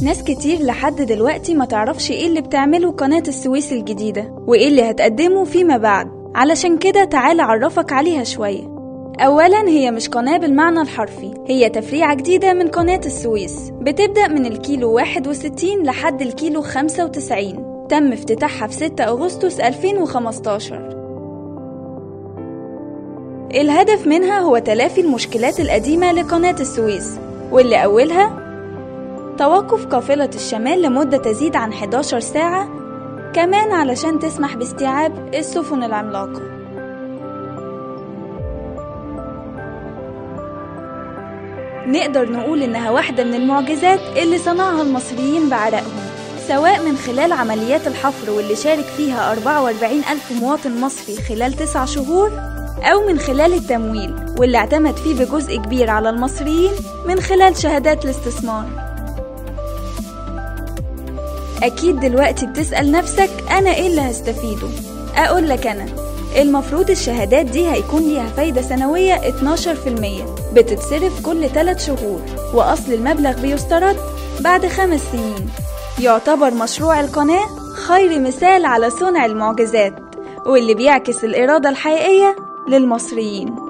ناس كتير لحد دلوقتي ما تعرفش ايه اللي بتعمله قناة السويس الجديدة وايه اللي هتقدمه فيما بعد علشان كده تعال اعرفك عليها شوية اولا هي مش قناة بالمعنى الحرفي هي تفريعة جديدة من قناة السويس بتبدأ من الكيلو 61 لحد الكيلو 95 تم افتتاحها في 6 أغسطس 2015 الهدف منها هو تلافي المشكلات القديمة لقناة السويس واللي أولها توقف قافلة الشمال لمدة تزيد عن 11 ساعة كمان علشان تسمح باستيعاب السفن العملاقة نقدر نقول إنها واحدة من المعجزات اللي صنعها المصريين بعرقهم سواء من خلال عمليات الحفر واللي شارك فيها 44 ألف مواطن مصري خلال تسع شهور أو من خلال التمويل واللي اعتمد فيه بجزء كبير على المصريين من خلال شهادات الاستثمار أكيد دلوقتي بتسأل نفسك أنا إيه اللي هستفيده؟ أقول لك أنا المفروض الشهادات دي هيكون ليها فايدة سنوية 12% بتتصرف كل 3 شهور وأصل المبلغ بيسترد بعد خمس سنين يعتبر مشروع القناة خير مثال على صنع المعجزات واللي بيعكس الإرادة الحقيقية للمصريين